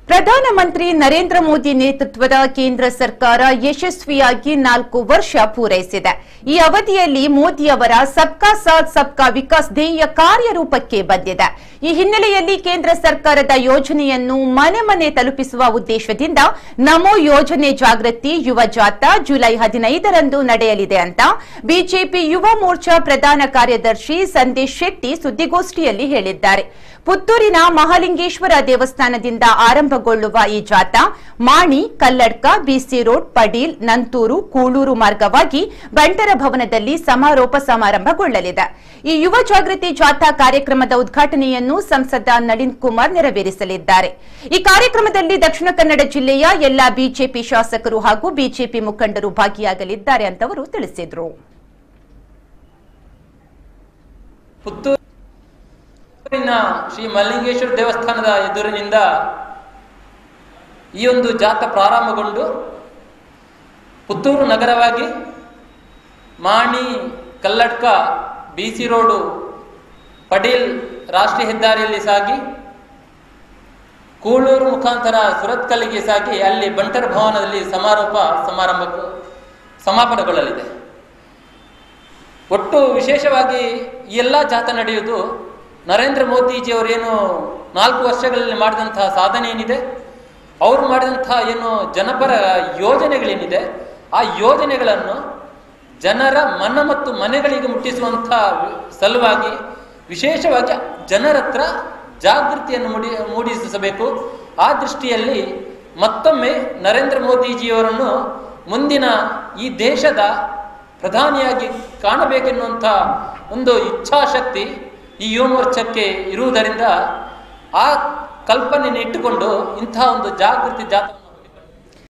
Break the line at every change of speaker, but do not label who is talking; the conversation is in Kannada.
ಪ್ರಧಾನಮಂತ್ರಿ ನರೇಂದ್ರ ಮೋದಿ ನೇತೃತ್ವದ ಕೇಂದ್ರ ಸರ್ಕಾರ ಯಶಸ್ವಿಯಾಗಿ ನಾಲ್ಕು ವರ್ಷ ಪೂರೈಸಿದೆ ಈ ಅವಧಿಯಲ್ಲಿ ಮೋದಿಯವರ ಸಬ್ಕಾ ಸಾಥ್ ಸಬ್ಕಾ ವಿಕಾಸ್ ಧ್ಯೇಯ ಕಾರ್ಯರೂಪಕ್ಕೆ ಬಂದಿದೆ ಈ ಹಿನ್ನೆಲೆಯಲ್ಲಿ ಕೇಂದ್ರ ಸರ್ಕಾರದ ಯೋಜನೆಯನ್ನು ಮನೆ ಮನೆ ತಲುಪಿಸುವ ಉದ್ದೇಶದಿಂದ ನಮೋ ಯೋಜನೆ ಜಾಗೃತಿ ಯುವ ಜಾಥಾ ಜುಲೈ ಹದಿನೈದರಂದು ನಡೆಯಲಿದೆ ಅಂತ ಬಿಜೆಪಿ ಯುವ ಮೋರ್ಚಾ ಪ್ರಧಾನ ಕಾರ್ಯದರ್ಶಿ ಸಂದೇಶ್ ಶೆಟ್ಟಿ ಸುದ್ದಿಗೋಷ್ಠಿಯಲ್ಲಿ ಹೇಳಿದ್ದಾರೆ ಪುತ್ತೂರಿನ ಮಹಾಲಿಂಗೇಶ್ವರ ದೇವಸ್ಥಾನದಿಂದ ಆರಂಭಗೊಳ್ಳುವ ಈ ಜಾಥಾ ಮಾಣಿ ಕಲ್ಲಡ್ಕ ಬಿಸಿ ರೋಡ್ ಪಡೀಲ್ ನಂತೂರು ಕೂಳೂರು ಮಾರ್ಗವಾಗಿ ಬಂಟರ ಭವನದಲ್ಲಿ ಸಮಾರೋಪ ಸಮಾರಂಭಗೊಳ್ಳಲಿದೆ ಈ ಯುವ ಜಾಗೃತಿ ಜಾಥಾ ಕಾರ್ಯಕ್ರಮದ ಉದ್ಘಾಟನೆಯನ್ನು ಸಂಸದ ನಳಿನ್ ಕುಮಾರ್ ನೆರವೇರಿಸಲಿದ್ದಾರೆ ಈ ಕಾರ್ಯಕ್ರಮದಲ್ಲಿ ದಕ್ಷಿಣ ಕನ್ನಡ ಜಿಲ್ಲೆಯ ಎಲ್ಲಾ ಬಿಜೆಪಿ ಶಾಸಕರು ಹಾಗೂ ಬಿಜೆಪಿ ಮುಖಂಡರು ಭಾಗಿಯಾಗಲಿದ್ದಾರೆ ಅಂತ ಅವರು ತಿಳಿಸಿದರು
ಪುತ್ತೂರಿನ ಶ್ರೀ ಮಲ್ಲಿಂಗೇಶ್ವರ ದೇವಸ್ಥಾನದ ಎದುರಿನಿಂದ ಈ ಒಂದು ಜಾಥಾ ಪ್ರಾರಂಭಗೊಂಡು ಪುತ್ತೂರು ನಗರವಾಗಿ Mani Kalladka B C road Padil ರಾಷ್ಟ್ರೀಯ ಹೆದ್ದಾರಿಯಲ್ಲಿ ಸಾಗಿ ಕೂಳೂರು ಮುಖಾಂತರ ಸುರತ್ಕಲ್ಲಿಗೆ ಸಾಗಿ ಅಲ್ಲಿ ಬಂಟರ್ ಭವನದಲ್ಲಿ ಸಮಾರೋಪ ಸಮಾರಂಭ ಸಮಾಪನಗೊಳ್ಳಲಿದೆ ಒಟ್ಟು ವಿಶೇಷವಾಗಿ ಈ ಎಲ್ಲ ಜಾಥಾ ನಡೆಯುವುದು ನರೇಂದ್ರ ಮೋದಿಜಿಯವರೇನು ನಾಲ್ಕು ವರ್ಷಗಳಲ್ಲಿ ಮಾಡಿದಂತಹ ಸಾಧನೆ ಏನಿದೆ ಅವರು ಮಾಡಿದಂತಹ ಏನು ಜನಪರ ಯೋಜನೆಗಳೇನಿದೆ ಆ ಯೋಜನೆಗಳನ್ನು ಜನರ ಮನ ಮತ್ತು ಮನೆಗಳಿಗೆ ಮುಟ್ಟಿಸುವಂಥ ಸಲುವಾಗಿ ವಿಶೇಷವಾಗಿ ಜನರ ಹತ್ರ ಜಾಗೃತಿಯನ್ನು ಮೂಡಿ ಮೂಡಿಸಬೇಕು ಆ ದೃಷ್ಟಿಯಲ್ಲಿ ಮತ್ತೊಮ್ಮೆ ನರೇಂದ್ರ ಮೋದಿಜಿಯವರನ್ನು ಮುಂದಿನ ಈ ದೇಶದ ಪ್ರಧಾನಿಯಾಗಿ ಕಾಣಬೇಕೆನ್ನುವಂಥ ಒಂದು ಇಚ್ಛಾಶಕ್ತಿ ಈ ಯುವ ಮೋರ್ಚಾಕ್ಕೆ ಇರುವುದರಿಂದ ಆ ಕಲ್ಪನೆಯನ್ನು ಇಟ್ಟುಕೊಂಡು ಇಂತಹ ಒಂದು ಜಾಗೃತಿ ಜಾಥವನ್ನು